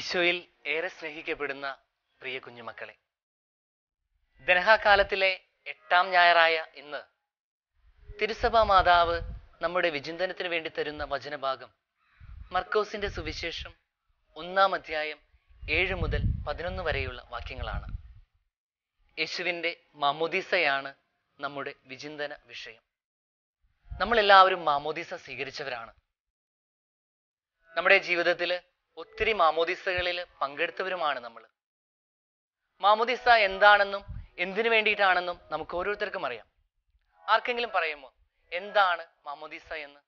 ഈശോയിൽ ഏറെ സ്നേഹിക്കപ്പെടുന്ന പ്രിയ കുഞ്ഞുമക്കളെ ദനഹാകാലത്തിലെ എട്ടാം ഞായറായ ഇന്ന് തിരുസഭാ മാതാവ് നമ്മുടെ വിചിന്തനത്തിന് വേണ്ടി തരുന്ന വചനഭാഗം മർക്കോസിന്റെ സുവിശേഷം ഒന്നാം അധ്യായം ഏഴ് മുതൽ പതിനൊന്ന് വരെയുള്ള വാക്യങ്ങളാണ് യേശുവിന്റെ മാമോദീസയാണ് നമ്മുടെ വിചിന്തന വിഷയം നമ്മളെല്ലാവരും മാമോദീസ സ്വീകരിച്ചവരാണ് നമ്മുടെ ജീവിതത്തിൽ ഒത്തിരി മാമോദിസകളിൽ പങ്കെടുത്തവരുമാണ് നമ്മൾ മാമോദിസ എന്താണെന്നും എന്തിനു വേണ്ടിയിട്ടാണെന്നും നമുക്ക് ഓരോരുത്തർക്കും അറിയാം ആർക്കെങ്കിലും പറയുമോ എന്താണ് മാമോദിസ എന്ന്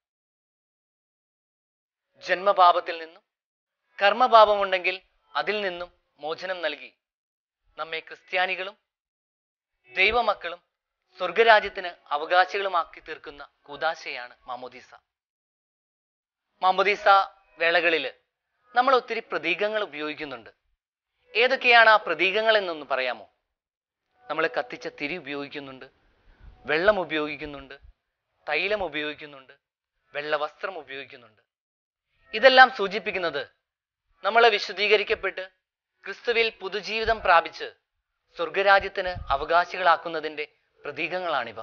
ജന്മപാപത്തിൽ നിന്നും കർമ്മപാപമുണ്ടെങ്കിൽ അതിൽ നിന്നും മോചനം നൽകി നമ്മെ ക്രിസ്ത്യാനികളും ദൈവമക്കളും സ്വർഗരാജ്യത്തിന് അവകാശികളുമാക്കി തീർക്കുന്ന കൂതാശയാണ് മാമോദീസ മാമോദീസ വേളകളില് നമ്മൾ ഒത്തിരി പ്രതീകങ്ങൾ ഉപയോഗിക്കുന്നുണ്ട് ഏതൊക്കെയാണ് ആ പ്രതീകങ്ങൾ എന്നൊന്ന് പറയാമോ നമ്മൾ കത്തിച്ച തിരി ഉപയോഗിക്കുന്നുണ്ട് വെള്ളം ഉപയോഗിക്കുന്നുണ്ട് തൈലം ഉപയോഗിക്കുന്നുണ്ട് വെള്ളവസ്ത്രം ഉപയോഗിക്കുന്നുണ്ട് ഇതെല്ലാം സൂചിപ്പിക്കുന്നത് നമ്മൾ വിശുദ്ധീകരിക്കപ്പെട്ട് ക്രിസ്തുവിൽ പുതുജീവിതം പ്രാപിച്ച് സ്വർഗരാജ്യത്തിന് അവകാശികളാക്കുന്നതിന്റെ പ്രതീകങ്ങളാണിവ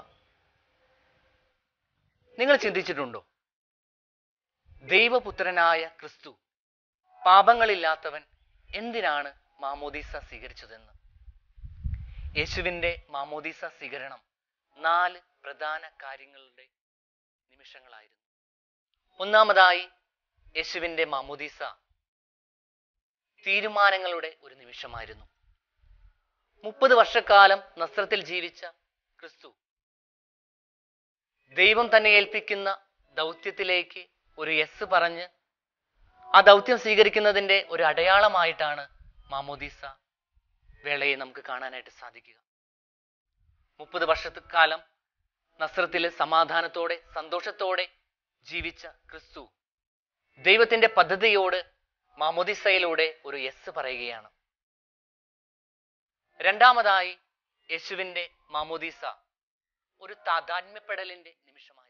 നിങ്ങൾ ചിന്തിച്ചിട്ടുണ്ടോ ദൈവപുത്രനായ ക്രിസ്തു പാപങ്ങളില്ലാത്തവൻ എന്തിനാണ് മാമോദീസ സ്വീകരിച്ചതെന്ന് യേശുവിന്റെ മാമോദീസ സ്വീകരണം നാല് പ്രധാന കാര്യങ്ങളുടെ നിമിഷങ്ങളായിരുന്നു ഒന്നാമതായി യേശുവിന്റെ മാമോദീസ തീരുമാനങ്ങളുടെ ഒരു നിമിഷമായിരുന്നു മുപ്പത് വർഷക്കാലം നസ്രത്തിൽ ജീവിച്ച ക്രിസ്തു ദൈവം തന്നെ ഏൽപ്പിക്കുന്ന ദൗത്യത്തിലേക്ക് ഒരു യെസ് പറഞ്ഞ് ആ ദൗത്യം സ്വീകരിക്കുന്നതിന്റെ ഒരു അടയാളമായിട്ടാണ് മാമോദീസ വേളയെ നമുക്ക് കാണാനായിട്ട് സാധിക്കുക മുപ്പത് വർഷക്കാലം നസ്രത്തില് സമാധാനത്തോടെ സന്തോഷത്തോടെ ജീവിച്ച ക്രിസ്തു ദൈവത്തിന്റെ പദ്ധതിയോട് മാമോദിസയിലൂടെ ഒരു യെസ് പറയുകയാണ് രണ്ടാമതായി യേശുവിന്റെ മാമോദീസ ഒരു താതാത്മ്യപ്പെടലിന്റെ നിമിഷമായിരുന്നു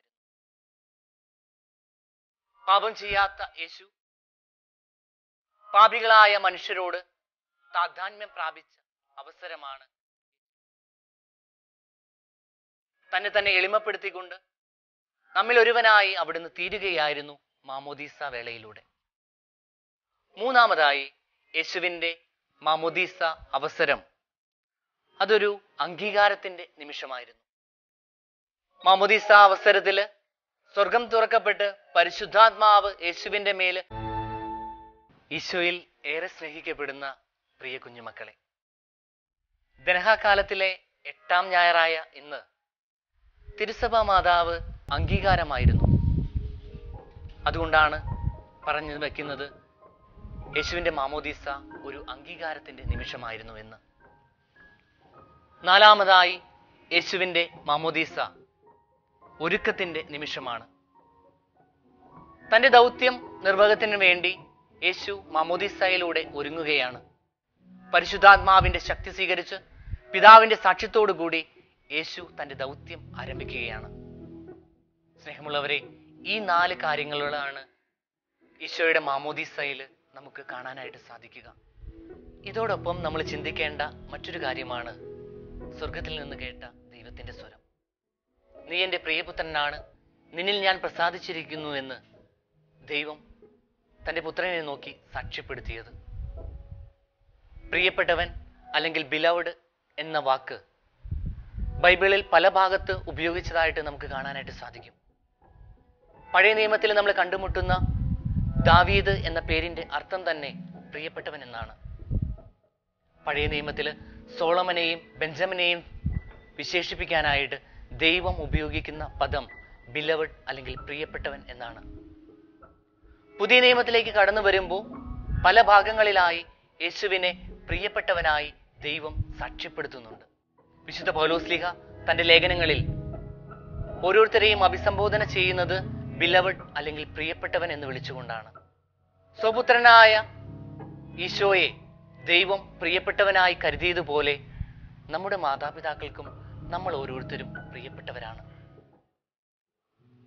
പാപം ചെയ്യാത്ത യേശു പാപികളായ മനുഷ്യരോട് താതാത്മ്യം പ്രാപിച്ച അവസരമാണ് തന്നെ തന്നെ എളിമപ്പെടുത്തിക്കൊണ്ട് നമ്മിൽ ഒരുവനായി അവിടുന്ന് തീരുകയായിരുന്നു മാമോദീസ വേളയിലൂടെ മൂന്നാമതായി യേശുവിന്റെ മാമോദീസ അവസരം അതൊരു അംഗീകാരത്തിന്റെ നിമിഷമായിരുന്നു മാമോദീസ അവസരത്തില് സ്വർഗം തുറക്കപ്പെട്ട് പരിശുദ്ധാത്മാവ് യേശുവിന്റെ മേല് ഈശോയിൽ ഏറെ സ്നേഹിക്കപ്പെടുന്ന പ്രിയ കുഞ്ഞുമക്കളെ ദനഹാകാലത്തിലെ എട്ടാം ഞായറായ ഇന്ന് തിരുസഭാ മാതാവ് അംഗീകാരമായിരുന്നു അതുകൊണ്ടാണ് പറഞ്ഞു വെക്കുന്നത് യേശുവിന്റെ മാമോദീസ ഒരു അംഗീകാരത്തിന്റെ നിമിഷമായിരുന്നു എന്ന് നാലാമതായി യേശുവിന്റെ മാമോദീസ ഒരുക്കത്തിന്റെ നിമിഷമാണ് തന്റെ ദൗത്യം നിർവഹത്തിന് വേണ്ടി യേശു മാമോദീസയിലൂടെ ഒരുങ്ങുകയാണ് പരിശുദ്ധാത്മാവിന്റെ ശക്തി സ്വീകരിച്ച് പിതാവിന്റെ സാക്ഷ്യത്തോടു കൂടി യേശു തന്റെ ദൗത്യം ആരംഭിക്കുകയാണ് സ്നേഹമുള്ളവരെ ഈ നാല് കാര്യങ്ങളാണ് ഈശോയുടെ മാമോദീസയിൽ നമുക്ക് കാണാനായിട്ട് സാധിക്കുക ഇതോടൊപ്പം നമ്മൾ ചിന്തിക്കേണ്ട മറ്റൊരു കാര്യമാണ് സ്വർഗത്തിൽ നിന്ന് കേട്ട ദൈവത്തിന്റെ സ്വരം നീ എന്റെ പ്രിയപുത്രനാണ് നിന്നിൽ ഞാൻ പ്രസാദിച്ചിരിക്കുന്നു എന്ന് ദൈവം തന്റെ പുത്രനെ നോക്കി സാക്ഷ്യപ്പെടുത്തിയത് പ്രിയപ്പെട്ടവൻ അല്ലെങ്കിൽ ബിലവഡ് എന്ന വാക്ക് ബൈബിളിൽ പല ഭാഗത്ത് ഉപയോഗിച്ചതായിട്ട് നമുക്ക് കാണാനായിട്ട് സാധിക്കും പഴയ നിയമത്തിൽ നമ്മൾ കണ്ടുമുട്ടുന്ന ദാവീദ് എന്ന പേരിന്റെ അർത്ഥം തന്നെ പ്രിയപ്പെട്ടവൻ എന്നാണ് പഴയ നിയമത്തിൽ സോളമനെയും ബെഞ്ചമിനെയും വിശേഷിപ്പിക്കാനായിട്ട് ദൈവം ഉപയോഗിക്കുന്ന പദം ബിലവഡ് അല്ലെങ്കിൽ പ്രിയപ്പെട്ടവൻ എന്നാണ് പുതിയ നിയമത്തിലേക്ക് കടന്നു വരുമ്പോൾ പല ഭാഗങ്ങളിലായി യേശുവിനെ പ്രിയപ്പെട്ടവനായി ദൈവം സാക്ഷ്യപ്പെടുത്തുന്നുണ്ട് വിശുദ്ധ പൗലോസ്ലിഹ തന്റെ ലേഖനങ്ങളിൽ ഓരോരുത്തരെയും അഭിസംബോധന ചെയ്യുന്നത് ബിലവഡ് അല്ലെങ്കിൽ പ്രിയപ്പെട്ടവൻ എന്ന് വിളിച്ചുകൊണ്ടാണ് സ്വപുത്രനായ ഈശോയെ ദൈവം പ്രിയപ്പെട്ടവനായി കരുതിയതുപോലെ നമ്മുടെ മാതാപിതാക്കൾക്കും നമ്മൾ ഓരോരുത്തരും പ്രിയപ്പെട്ടവരാണ്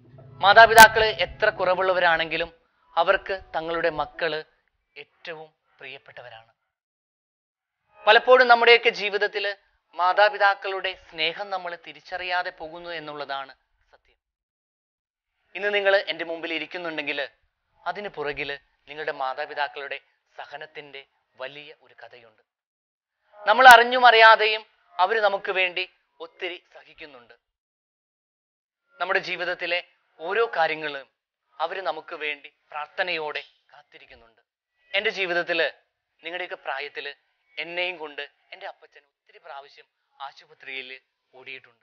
മാതാപിതാക്കള് എത്ര കുറവുള്ളവരാണെങ്കിലും അവർക്ക് തങ്ങളുടെ മക്കള് ഏറ്റവും പ്രിയപ്പെട്ടവരാണ് പലപ്പോഴും നമ്മുടെയൊക്കെ ജീവിതത്തിൽ മാതാപിതാക്കളുടെ സ്നേഹം നമ്മൾ തിരിച്ചറിയാതെ പോകുന്നു എന്നുള്ളതാണ് സത്യം ഇന്ന് നിങ്ങൾ എൻ്റെ മുമ്പിൽ ഇരിക്കുന്നുണ്ടെങ്കിൽ അതിന് പുറകിൽ നിങ്ങളുടെ മാതാപിതാക്കളുടെ സഹനത്തിന്റെ വലിയ ഒരു കഥയുണ്ട് നമ്മൾ അറിഞ്ഞും അറിയാതെയും അവർ നമുക്ക് വേണ്ടി ഒത്തിരി സഹിക്കുന്നുണ്ട് നമ്മുടെ ജീവിതത്തിലെ ഓരോ കാര്യങ്ങളും അവർ നമുക്ക് വേണ്ടി പ്രാർത്ഥനയോടെ കാത്തിരിക്കുന്നുണ്ട് എൻ്റെ ജീവിതത്തിൽ നിങ്ങളുടെയൊക്കെ പ്രായത്തിൽ എന്നെയും കൊണ്ട് എൻ്റെ അപ്പച്ചൻ ഒത്തിരി പ്രാവശ്യം ആശുപത്രിയിൽ ഓടിയിട്ടുണ്ട്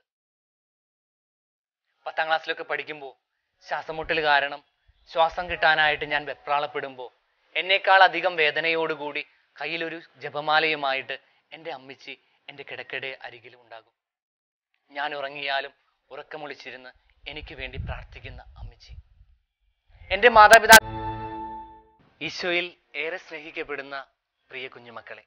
പത്താം ക്ലാസ്സിലൊക്കെ പഠിക്കുമ്പോൾ ശ്വാസമുട്ടൽ കാരണം ശ്വാസം കിട്ടാനായിട്ട് ഞാൻ വെപ്രാളപ്പെടുമ്പോൾ എന്നേക്കാൾ അധികം വേദനയോടുകൂടി കയ്യിലൊരു ജപമാലയുമായിട്ട് എൻ്റെ അമ്മച്ചി എൻ്റെ കിടക്കടെ അരികിലും ഉണ്ടാകും ഞാൻ ഉറങ്ങിയാലും ഉറക്കമൊളിച്ചിരുന്ന് എനിക്ക് വേണ്ടി പ്രാർത്ഥിക്കുന്ന അമ്മച്ചി എൻ്റെ മാതാപിതാ ഈശോയിൽ ഏറെ സ്നേഹിക്കപ്പെടുന്ന പ്രിയ കുഞ്ഞുമക്കളെ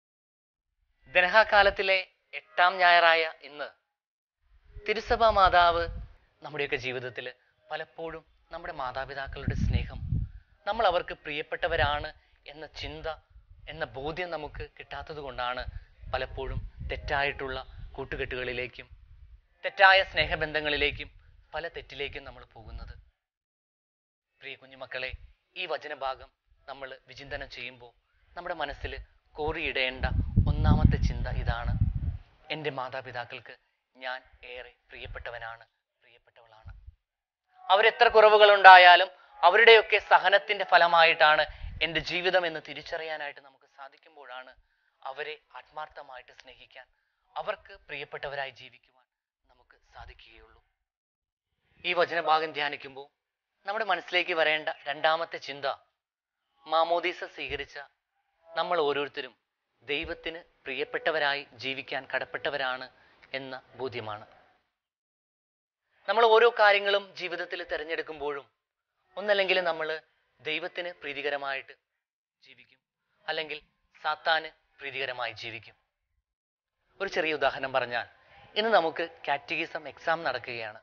ദനഹാകാലത്തിലെ എട്ടാം ഞായറായ ഇന്ന് തിരുസഭാ മാതാവ് നമ്മുടെയൊക്കെ ജീവിതത്തിൽ പലപ്പോഴും നമ്മുടെ മാതാപിതാക്കളുടെ സ്നേഹം നമ്മൾ അവർക്ക് പ്രിയപ്പെട്ടവരാണ് എന്ന ചിന്ത എന്ന ബോധ്യം നമുക്ക് കിട്ടാത്തത് കൊണ്ടാണ് പലപ്പോഴും തെറ്റായിട്ടുള്ള കൂട്ടുകെട്ടുകളിലേക്കും തെറ്റായ സ്നേഹബന്ധങ്ങളിലേക്കും പല തെറ്റിലേക്കും നമ്മൾ പോകുന്നത് പ്രിയ കുഞ്ഞുമക്കളെ ഈ വചനഭാഗം നമ്മൾ വിചിന്തനം ചെയ്യുമ്പോൾ നമ്മുടെ മനസ്സിൽ കോറിയിടേണ്ട ഒന്നാമത്തെ ചിന്ത ഇതാണ് എൻ്റെ മാതാപിതാക്കൾക്ക് ഞാൻ ഏറെ പ്രിയപ്പെട്ടവനാണ് പ്രിയപ്പെട്ടവളാണ് അവരെത്ര കുറവുകളുണ്ടായാലും അവരുടെയൊക്കെ സഹനത്തിന്റെ ഫലമായിട്ടാണ് എൻ്റെ ജീവിതം എന്ന് തിരിച്ചറിയാനായിട്ട് നമുക്ക് സാധിക്കുമ്പോഴാണ് അവരെ ആത്മാർത്ഥമായിട്ട് സ്നേഹിക്കാൻ അവർക്ക് പ്രിയപ്പെട്ടവരായി ജീവിക്കുവാൻ നമുക്ക് സാധിക്കുകയുള്ളൂ ഈ വചനഭാഗം ധ്യാനിക്കുമ്പോൾ നമ്മുടെ മനസ്സിലേക്ക് വരേണ്ട രണ്ടാമത്തെ ചിന്ത മാമോദീസ സ്വീകരിച്ച നമ്മൾ ഓരോരുത്തരും ദൈവത്തിന് പ്രിയപ്പെട്ടവരായി ജീവിക്കാൻ കടപ്പെട്ടവരാണ് എന്ന ബോധ്യമാണ് നമ്മൾ ഓരോ കാര്യങ്ങളും ജീവിതത്തിൽ തിരഞ്ഞെടുക്കുമ്പോഴും ഒന്നല്ലെങ്കിൽ നമ്മൾ ദൈവത്തിന് പ്രീതികരമായിട്ട് ജീവിക്കും അല്ലെങ്കിൽ സാത്താന് പ്രീതികരമായി ജീവിക്കും ഒരു ചെറിയ ഉദാഹരണം പറഞ്ഞാൽ ഇന്ന് നമുക്ക് കാറ്റഗിസം എക്സാം നടക്കുകയാണ്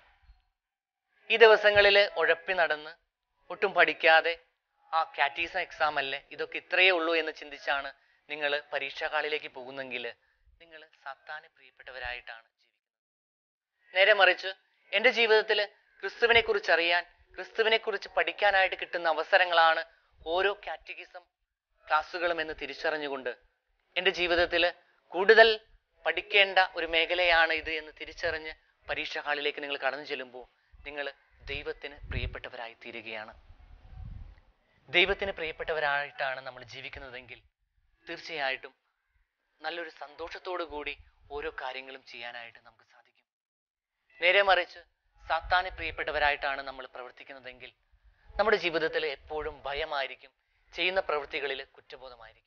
ഈ ദിവസങ്ങളിൽ ഉഴപ്പി നടന്ന് ഒട്ടും പഠിക്കാതെ ആ കാറ്റഗിസം എക്സാം അല്ലേ ഇതൊക്കെ ഇത്രയേ ഉള്ളൂ എന്ന് ചിന്തിച്ചാണ് നിങ്ങൾ പരീക്ഷാ കാളിലേക്ക് പോകുന്നെങ്കിൽ നിങ്ങൾ സാത്താന് പ്രിയപ്പെട്ടവരായിട്ടാണ് ജീവിക്കുന്നത് നേരെ മറിച്ച് എൻ്റെ ജീവിതത്തിൽ ക്രിസ്തുവിനെ കുറിച്ച് അറിയാൻ ക്രിസ്തുവിനെ കുറിച്ച് പഠിക്കാനായിട്ട് കിട്ടുന്ന അവസരങ്ങളാണ് ഓരോ കാറ്റഗിസം ക്ലാസ്സുകളും എന്ന് തിരിച്ചറിഞ്ഞുകൊണ്ട് എൻ്റെ ജീവിതത്തിൽ കൂടുതൽ പഠിക്കേണ്ട ഒരു മേഖലയാണ് ഇത് എന്ന് തിരിച്ചറിഞ്ഞ് പരീക്ഷാ ഹാളിലേക്ക് നിങ്ങൾ കടന്നു ചെല്ലുമ്പോൾ നിങ്ങൾ ദൈവത്തിന് പ്രിയപ്പെട്ടവരായി തീരുകയാണ് ദൈവത്തിന് പ്രിയപ്പെട്ടവരായിട്ടാണ് നമ്മൾ ജീവിക്കുന്നതെങ്കിൽ തീർച്ചയായിട്ടും നല്ലൊരു സന്തോഷത്തോടു കൂടി ഓരോ കാര്യങ്ങളും ചെയ്യാനായിട്ട് നമുക്ക് സാധിക്കും നേരെ മറിച്ച് സാത്താന് പ്രിയപ്പെട്ടവരായിട്ടാണ് നമ്മൾ പ്രവർത്തിക്കുന്നതെങ്കിൽ നമ്മുടെ ജീവിതത്തിൽ എപ്പോഴും ഭയമായിരിക്കും ചെയ്യുന്ന പ്രവൃത്തികളിൽ കുറ്റബോധമായിരിക്കും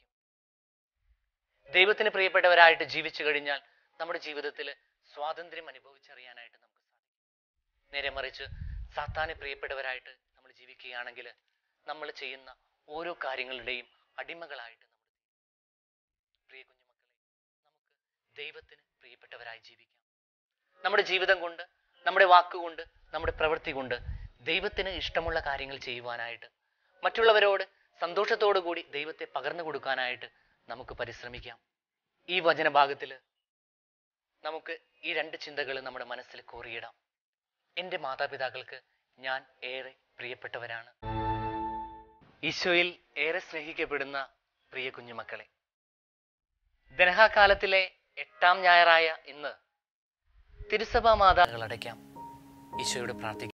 ദൈവത്തിന് പ്രിയപ്പെട്ടവരായിട്ട് ജീവിച്ചു കഴിഞ്ഞാൽ നമ്മുടെ ജീവിതത്തിൽ സ്വാതന്ത്ര്യം അനുഭവിച്ചറിയാനായിട്ട് നമുക്ക് സാധിക്കും നേരെ മറിച്ച് സാത്താന് പ്രിയപ്പെട്ടവരായിട്ട് നമ്മൾ ജീവിക്കുകയാണെങ്കിൽ നമ്മൾ ചെയ്യുന്ന ഓരോ കാര്യങ്ങളുടെയും അടിമകളായിട്ട് നമ്മൾ പ്രിയ കുഞ്ഞുമക്കളെ നമുക്ക് ദൈവത്തിന് പ്രിയപ്പെട്ടവരായി ജീവിക്കാം നമ്മുടെ ജീവിതം കൊണ്ട് നമ്മുടെ വാക്കുകൊണ്ട് നമ്മുടെ പ്രവൃത്തി കൊണ്ട് ദൈവത്തിന് ഇഷ്ടമുള്ള കാര്യങ്ങൾ ചെയ്യുവാനായിട്ട് മറ്റുള്ളവരോട് സന്തോഷത്തോടു കൂടി ദൈവത്തെ പകർന്നു കൊടുക്കാനായിട്ട് നമുക്ക് പരിശ്രമിക്കാം ഈ വചനഭാഗത്തിൽ നമുക്ക് ഈ രണ്ട് ചിന്തകൾ നമ്മുടെ മനസ്സിൽ കോറിയിടാം എൻ്റെ മാതാപിതാക്കൾക്ക് ഞാൻ ഏറെ പ്രിയപ്പെട്ടവരാണ് ഈശോയിൽ ഏറെ സ്നേഹിക്കപ്പെടുന്ന പ്രിയ കുഞ്ഞുമക്കളെ ദനഹാകാലത്തിലെ എട്ടാം ഞായറായ ഇന്ന് തിരുസഭാ മാതാകൾ അടയ്ക്കാം ഈശോയോട് പ്രാർത്ഥിക്കാം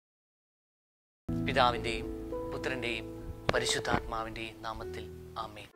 പിതാവിൻ്റെയും പുത്രൻ്റെയും പരിശുദ്ധാത്മാവിൻ്റെയും നാമത്തിൽ ആമേൻ